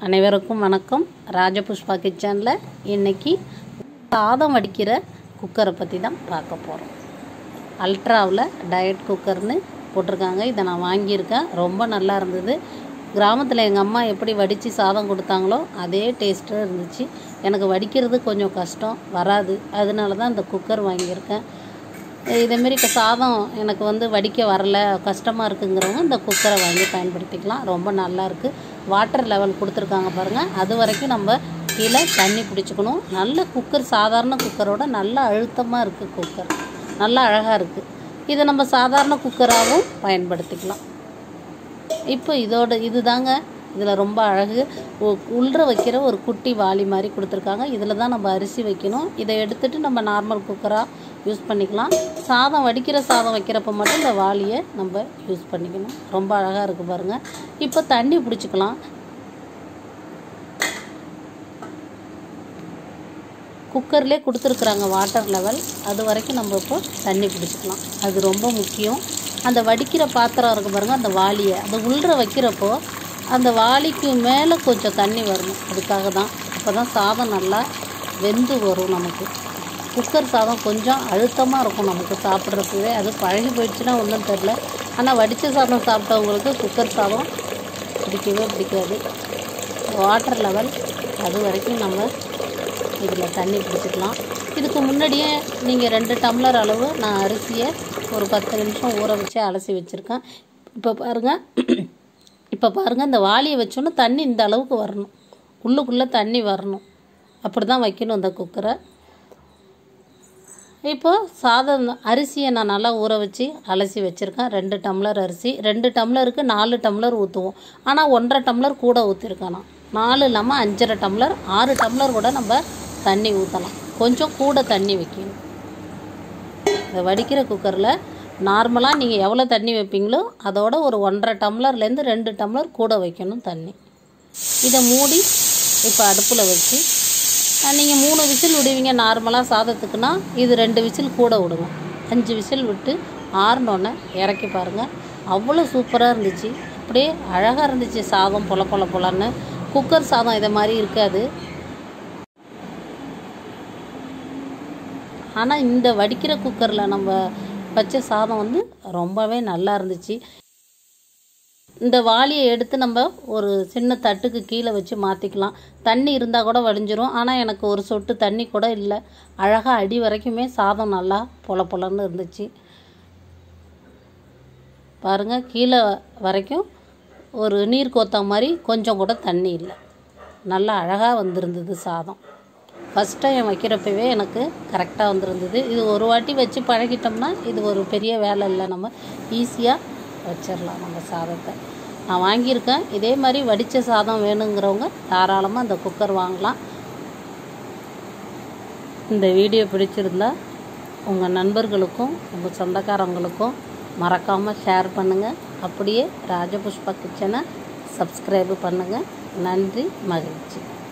அனைவருக்கும் வணக்கம் ராஜபுஷ்பா கிச்சனில் இன்னைக்கு சாதம் வடிக்கிற குக்கரை பற்றி தான் பார்க்க போகிறோம் அல்ட்ராவில் டயட் குக்கர்னு போட்டிருக்காங்க இதை நான் வாங்கியிருக்கேன் ரொம்ப நல்லா இருந்தது கிராமத்தில் எங்கள் அம்மா எப்படி வடித்து சாதம் கொடுத்தாங்களோ அதே டேஸ்ட்டாக இருந்துச்சு எனக்கு வடிக்கிறது கொஞ்சம் கஷ்டம் வராது அதனால தான் இந்த குக்கர் வாங்கியிருக்கேன் இதேமாரி இப்போ சாதம் எனக்கு வந்து வடிக்க வரல கஷ்டமாக இருக்குங்கிறவங்க இந்த குக்கரை வாங்கி பயன்படுத்திக்கலாம் ரொம்ப நல்லா இருக்குது வாட்டர் லெவல் கொடுத்துருக்காங்க பாருங்கள் அது வரைக்கும் நம்ம கீழே தண்ணி பிடிச்சிக்கணும் நல்ல குக்கர் சாதாரண குக்கரோட நல்ல அழுத்தமாக இருக்குது குக்கர் நல்லா அழகாக இருக்குது இதை நம்ம சாதாரண குக்கராகவும் பயன்படுத்திக்கலாம் இப்போ இதோட இதுதாங்க இதில் ரொம்ப அழகு உ- உள்ற வைக்கிற ஒரு குட்டி வாளி மாதிரி கொடுத்துருக்காங்க இதில் தான் நம்ம அரிசி வைக்கணும் இதை எடுத்துட்டு நம்ம நார்மல் குக்கராக யூஸ் பண்ணிக்கலாம் சாதம் வடிக்கிற சாதம் வைக்கிறப்ப மட்டும் இந்த வாளியை நம்ம யூஸ் பண்ணிக்கணும் ரொம்ப அழகாக இருக்குது பாருங்கள் இப்போ தண்ணி பிடிச்சிக்கலாம் குக்கர்லேயே கொடுத்துருக்குறாங்க வாட்டர் லெவல் அது வரைக்கும் நம்ம இப்போ தண்ணி பிடிச்சிக்கலாம் அது ரொம்ப முக்கியம் அந்த வடிக்கிற பாத்திரம் இருக்கு பாருங்கள் அந்த வாளியை அந்த உள்ற வைக்கிறப்போ அந்த வாளிக்கு மேலே கொஞ்சம் தண்ணி வரணும் அதுக்காக தான் அப்போ தான் சாதம் நல்லா வெந்து வரும் நமக்கு குக்கர் சாதம் கொஞ்சம் அழுத்தமாக இருக்கும் நமக்கு சாப்பிட்றப்பவே அது பழகி போயிடுச்சுன்னா ஒன்றும் தெரில ஆனால் வடித்த சாதம் சாப்பிட்டவங்களுக்கு குக்கர் சாதம் பிடிக்கவே பிடிக்காது வாட்டர் லெவல் அது வரைக்கும் நம்ம இதில் தண்ணி பிடிச்சிக்கலாம் இதுக்கு முன்னாடியே நீங்கள் ரெண்டு டம்ளர் அளவு நான் அரிசியை ஒரு பத்து நிமிஷம் ஊற வச்சு அலசி வச்சுருக்கேன் இப்போ பாருங்கள் இப்போ பாருங்கள் இந்த வாளியை வச்சோன்னே தண்ணி இந்த அளவுக்கு வரணும் உள்ளுக்குள்ளே தண்ணி வரணும் அப்படி தான் வைக்கணும் இந்த குக்கரை இப்போ சாதம் அரிசியை நான் நல்லா ஊற வச்சு அலசி வச்சுருக்கேன் ரெண்டு டம்ளர் அரிசி ரெண்டு டம்ளருக்கு நாலு டம்ளர் ஊற்றுவோம் ஆனால் ஒன்றரை டம்ளர் கூட ஊற்றிருக்கேன் நான் நாலு இல்லாமல் அஞ்சரை டம்ளர் ஆறு டம்ளர் கூட நம்ம தண்ணி ஊற்றலாம் கொஞ்சம் கூட தண்ணி வைக்கணும் இந்த வடிக்கிற குக்கரில் நார்மலாக நீங்கள் எவ்வளோ தண்ணி வைப்பீங்களோ அதோட ஒரு ஒன்றரை டம்ளர்லேருந்து ரெண்டு டம்ளர் கூட வைக்கணும் தண்ணி இதை மூடி இப்போ அடுப்பில் வச்சு நீங்கள் மூணு விசில் விடுவீங்க நார்மலாக சாதத்துக்குன்னா இது ரெண்டு விசில் கூட விடுங்க அஞ்சு விசில் விட்டு ஆறினோன்னே இறக்கி பாருங்கள் அவ்வளோ சூப்பராக இருந்துச்சு அப்படியே அழகாக இருந்துச்சு சாதம் பொல பொல பொலன்னு குக்கர் சாதம் இதை மாதிரி இருக்காது ஆனால் இந்த வடிக்கிற குக்கரில் நம்ம வச்ச சாதம் வந்து ரொம்பவே நல்லா இருந்துச்சு இந்த வாளியை எடுத்து நம்ம ஒரு சின்ன தட்டுக்கு கீழே வச்சு மாற்றிக்கலாம் தண்ணி இருந்தால் கூட வடிஞ்சிரும் ஆனால் எனக்கு ஒரு சொட்டு தண்ணி கூட இல்லை அழகாக அடி வரைக்குமே சாதம் நல்லா பொல பொலன்னு இருந்துச்சு பாருங்கள் கீழே வரைக்கும் ஒரு நீர் கோத்தா மாதிரி கொஞ்சம் கூட தண்ணி இல்லை நல்லா அழகாக வந்திருந்தது சாதம் ஃபஸ்ட் டைம் வைக்கிறப்பவே எனக்கு கரெக்டாக வந்திருந்தது இது ஒரு வாட்டி வச்சு பழகிட்டோம்னா இது ஒரு பெரிய வேலை இல்லை நம்ம ஈஸியாக வச்சிடலாம் நம்ம சாதத்தை நான் வாங்கியிருக்கேன் இதே மாதிரி வடித்த சாதம் வேணுங்கிறவங்க தாராளமாக இந்த குக்கர் வாங்கலாம் இந்த வீடியோ பிடிச்சிருந்தா உங்கள் நண்பர்களுக்கும் உங்கள் சொந்தக்காரங்களுக்கும் மறக்காமல் ஷேர் பண்ணுங்கள் அப்படியே ராஜபுஷ்பா கிச்சனை சப்ஸ்கிரைபு பண்ணுங்கள் நன்றி மகிழ்ச்சி